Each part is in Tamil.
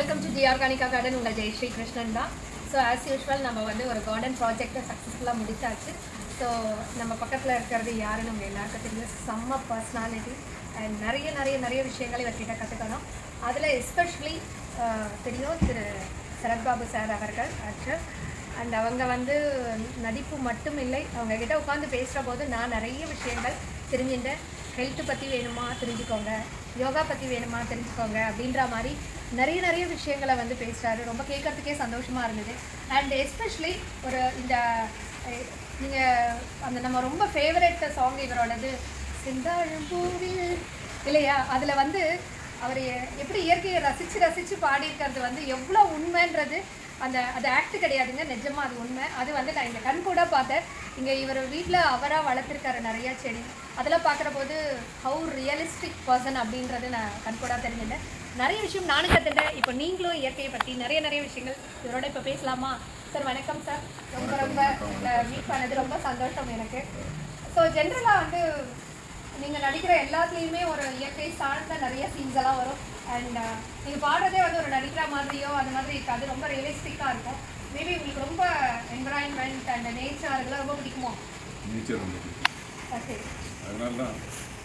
Welcome to the Organica garden உங்கள் ஜெய் ஸ்ரீ கிருஷ்ணன் தான் ஸோ ஆஸ் யூஷுவல் நம்ம வந்து ஒரு கார்டன் ப்ராஜெக்டை சக்ஸஸ்ஃபுல்லாக முடிச்சாச்சு ஸோ நம்ம பக்கத்தில் இருக்கிறது யாருன்னு உங்கள் எல்லாருக்கும் தெரியும் செம்ம பர்சனாலிட்டி அண்ட் நிறைய நிறைய நிறைய விஷயங்களை இவர்கிட்ட கற்றுக்கணும் அதில் எஸ்பெஷலி தெரியும் திரு சரத்பாபு சார் அவர்கள் ஆக்டர் அண்ட் அவங்க வந்து நடிப்பு மட்டும் இல்லை அவங்க கிட்ட உட்காந்து பேசுகிற போது நான் நிறைய விஷயங்கள் தெரிஞ்சுட்டேன் ஹெல்த் பற்றி வேணுமா தெரிஞ்சுக்கோங்க யோகா பற்றி வேணுமா தெரிஞ்சுக்கோங்க அப்படின்ற மாதிரி நிறைய நிறைய விஷயங்களை வந்து பேசுகிறாரு ரொம்ப கேட்கறதுக்கே சந்தோஷமாக இருந்தது அண்ட் எஸ்பெஷலி ஒரு இந்த நீங்கள் அந்த நம்ம ரொம்ப ஃபேவரட் சாங் இவரோடது சிந்தாழம்பூவில் இல்லையா அதில் வந்து அவர் எ- எப்படி இயற்கையை ரசித்து ரசித்து பாடியிருக்கிறது வந்து எவ்வளோ உண்மைன்றது அந்த அது ஆக்ட் கிடையாதுங்க நிஜமா அது உண்மை அது வந்து நான் இங்கே கண் கூட பார்த்தேன் இங்கே இவர் வீட்டில் அவராக வளர்த்துருக்காரு நிறையா செடி அதெல்லாம் பார்க்குற போது ஹவு ரியலிஸ்டிக் பர்சன் அப்படின்றது நான் கண் கூட தெரிஞ்சுட்டேன் நிறைய விஷயம் நானும் கற்றுட்டேன் இப்போ நீங்களும் இயற்கையை பற்றி நிறைய நிறைய விஷயங்கள் இவரோட இப்போ பேசலாமா சார் வணக்கம் சார் ரொம்ப ரொம்ப மீட் பண்ணது ரொம்ப சந்தோஷம் எனக்கு ஸோ ஜென்ரலாக வந்து நீங்கள் நடிக்கிற எல்லாத்துலேயுமே ஒரு இயற்கை சார்ந்த நிறைய சீன்ஸ் எல்லாம் வரும் அண்ட் நீங்கள் பாடுறதே வந்து ஒரு நடிக்கிற மாதிரியோ அந்த மாதிரி இருக்காது ரொம்ப ரியலிஸ்டிக்காக இருக்கும் மேபி உங்களுக்கு ரொம்ப என்விரான்மெண்ட் அண்ட் நேச்சர் அதெல்லாம் ரொம்ப பிடிக்குமோ நேச்சர் ரொம்ப பிடிக்கும் ஓகே அதனால தான்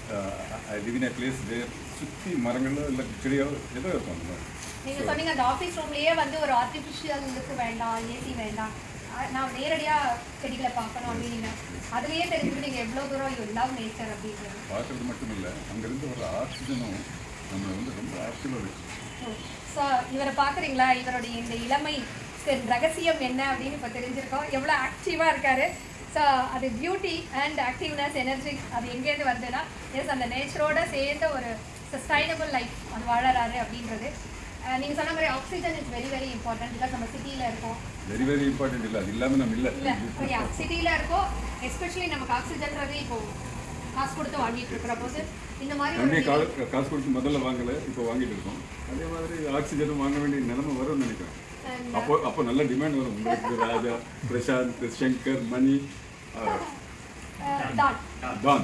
I live in place where சுற்றி மரங்களோ இல்லை செடியோ ஏதோ இருக்கும் அந்த மாதிரி நீங்கள் சொன்னீங்க அந்த ஆஃபீஸ் ரூம்லேயே வந்து ஒரு ஆர்டிஃபிஷியல் இதுக்கு வேண்டாம் ஏசி வேண்டாம் அஹ் நான் நேரடியாக செடிகளை பார்க்கணும் அப்படின்னு அதுலேயே தெரிஞ்சுட்டு நீங்கள் எவ்வளோ தூரம் யூ லவ் நேச்சர் அப்படின்றது பார்க்குறது மட்டும் இல்லை அங்கேருந்து ஒரு ஆக்சிஜனும் நம்மளை வந்து ரொம்ப ஆக்டிவாக வச்சு ஸோ இவரை பார்க்குறீங்களா இவருடைய இந்த இளமை சரி ரகசியம் என்ன அப்படின்னு இப்போ தெரிஞ்சிருக்கோம் எவ்வளோ ஆக்டிவாக இருக்காரு ஸோ அது பியூட்டி அண்ட் ஆக்டிவ்னஸ் எனர்ஜி அது எங்கேருந்து வருதுன்னா எஸ் அந்த நேச்சரோட சேர்ந்த ஒரு சஸ்டைனபிள் லைஃப் அது வாழறாரு அப்படின்றது நீங்கள் சொன்ன மாதிரி oxygen is very very important because நம்ம சிட்டியில் இருக்கோம் வெரி வெரி இம்பார்ட்டன்ட் இல்லை அது இல்லாமல் நம்ம இல்லை இல்லை சிட்டியில் இருக்கோம் எஸ்பெஷலி நமக்கு ஆக்சிஜன்றது இப்போ காசு கொடுத்து வாங்கிட்டு இருக்கிற போது இந்த மாதிரி ஒரு தண்ணியை காசு காசு கொடுத்து முதல்ல வாங்கலை இப்போ வாங்கிட்டு இருக்கோம் அதே மாதிரி ஆக்சிஜனும் வாங்க வேண்டிய நிலைமை வரும்னு நினைக்கிறேன் And, அப்போ அப்போ நல்ல டிமாண்ட் வரும் உங்களுக்கு ராஜா பிரசாந்த் சங்கர் மணி அஹ், தான் டான்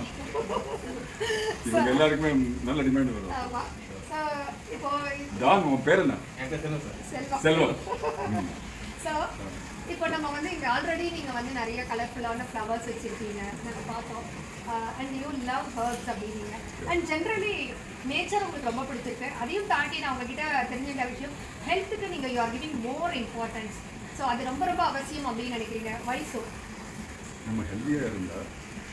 இவங்க எல்லாருக்குமே நல்ல டிமாண்ட் வரும் ஆமா. So, இப்போ டான் உன் பேர் என்ன செல்வம் செல்வம் ம். ஸோ இப்போ நம்ம வந்து இங்கே ஆல்ரெடி நீங்கள் வந்து நிறைய கலர்ஃபுல்லான ஃப்ளவர்ஸ் வச்சுருக்கீங்க நாங்கள் பார்த்தோம் அண்ட் யூ லவ் ஹர்ப்ஸ் அப்படின்னீங்க அண்ட் ஜென்ரலி நேச்சர் உங்களுக்கு ரொம்ப பிடிச்சிருக்கு அதையும் தாண்டி நான் உங்ககிட்ட தெரிஞ்சுக்கிட்ட விஷயம் ஹெல்த்துக்கு நீங்கள் you are giving more importance so அது ரொம்ப ரொம்ப அவசியம் அப்படின்னு நினைக்கிறீங்க வயசு நம்ம ஹெல்த்தியாக இருந்தால்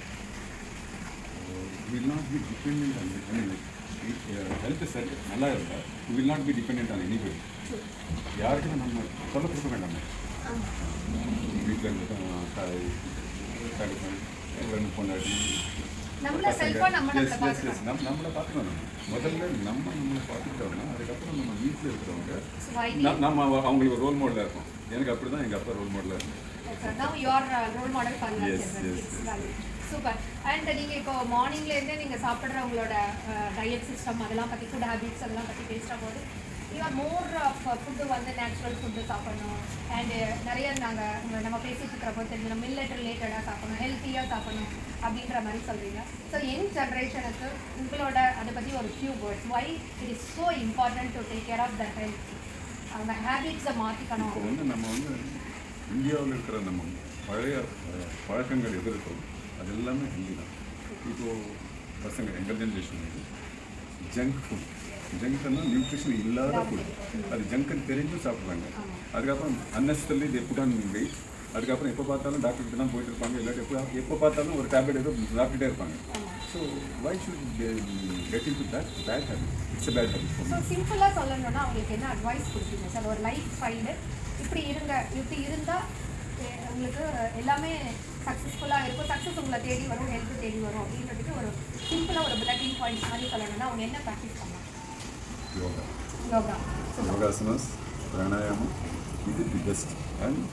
will not be depend on I mean health சரி நல்லா இருந்தால் will not be depend on anybody யாருக்கும் நம்ம சொல்ல கொடுக்க வேண்டாமே வீட்டில் இருந்து தாய் தகப்பன் இவன் பொண்டாட்டி நம்மள செல்ஃபாக நம்ம Yes, நம்மளை yes, yes. பார்த்துக்கணும் நம்ம நம்மளை பார்த்துக்கணும் நம்ம. முதல்ல நம்ம நம்மளை பார்த்துக்கிட்டோம்னா அதுக்கப்புறம் நம்ம வீட்டில் இருக்கிறவங்க ஸோ ஐ ந- நம்ம அவ- அவங்களுக்கு ரோல் மாடலாக இருக்கும் எனக்கு அப்படி தான் எங்கள் அப்பா ரோல் மாடலாக இருக்கும் now you are uh, role model for your Yes, children. yes, It's yes. valid. Super and நீங்கள் இப்போ மார்னிங்லேருந்தே நீங்கள் சாப்பிட்ற உங்களோட டயட் சிஸ்டம் அதெல்லாம் பற்றி ஃபுட் ஹேபிட்ஸ் அதெல்லாம் பற்றி பேசுகிற போது யூஆர் மோர் ஆஃப் ஃபுட்டு வந்து நேச்சுரல் ஃபுட்டு சாப்பிடணும் அண்டு நிறைய நாங்கள் நம்ம பேசிட்டு இருக்கிற போது தெரிஞ்சு மில்லட் ரிலேட்டடாக சாப்பிடணும் ஹெல்த்தியாக சாப்பிடணும் அப்படின்ற மாதிரி சொல்கிறீங்க ஸோ யங் ஜென்ரேஷனுக்கு உங்களோட அதை பற்றி ஒரு few words why it is so important to take care of the health அந்த ஹேபிட்ஸை மாற்றிக்கணும் இப்போ வந்து நம்ம வந்து இந்தியாவில் இருக்கிற நம்ம பழைய அஹ், பழக்கங்கள் எது இருக்கோ அது எல்லாமே ஹெல்தி தான் இப்போது பசங்க எங்கள் ஜென்ரேஷன் வந்து ஜங்க் ஃபுட் ஜங்க்னா நியூட்ரிஷன் இல்லாத ஃபுட் அது ஜங்க்னு தெரிஞ்சும் சாப்பிட்றாங்க அதுக்கப்புறம் unnecessary they put on weight அதுக்கப்புறம் எப்போ பார்த்தாலும் டாக்டர் கிட்ட தான் போயிட்டு இருப்பாங்க இல்லாட்டி எப்போ எப்போ பார்த்தாலும் ஒரு டேப்லெட் ஏதோ சாப்பிட்டுட்டே இருப்பாங்க so why should get into that bad habit it's bad habit so சிம்பிளாக சொல்லணும்னா அவங்களுக்கு என்ன அட்வைஸ் கொடுப்பீங்க சார் ஒரு லைஃப் ஸ்டைலு இப்படி இருங்க இப்படி இருந்தால் உங்களுக்கு எல்லாமே சக்ஸஸ்ஃபுல்லாக இருக்கும் சக்ஸஸ் உங்களை தேடி வரும் ஹெல்த் தேடி வரும் அப்படின்றதுக்கு ஒரு சிம்பிளாக ஒரு பிளட்டிங் பாயிண்ட்ஸ் மாதிரி சொல்லணும்னா அவங்க என்ன ப்ராக்டிஸ் பண்ணலாம் யோகா யோகா யோகாசனாஸ் பிராணாயாமம் இது the best and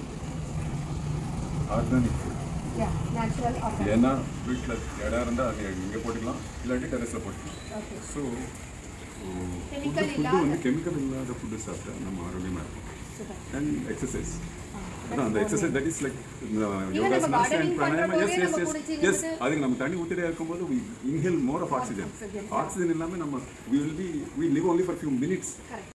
organic food yeah natural organic ஏன்னா வீட்டில் இடம் இருந்தால் அது இங்கே போட்டுக்கலாம் இல்லாட்டி டெரஸில் போட்டுக்கலாம் ஓகே ஸோ Chemical ஃபுட்டு இல்லாத- வந்து கெமிக்கல் இல்லாத ஃபுட்டு சாப்பிட்டா நம்ம ஆரோக்கியமாக இருக்கும் சூப்பர் அண்ட் எக்ஸசைஸ் அதான் அந்த எக்ஸசைஸ் தட் இஸ் லைக் நம்ம யோகாசனாஸ் gardening அண்ட் பிராணாயாமம் பண்றபோதே எஸ் எஸ் நம்ம எஸ் குடிச்சு எஸ் நிமிர்ந்து- அதுக்கு நம்ம தண்ணி ஊற்றிட்டே இருக்கும்போது inhale more of oxygen oxygen. Oxygen இல்லாமல் நம்ம we will be we live only for few minutes correct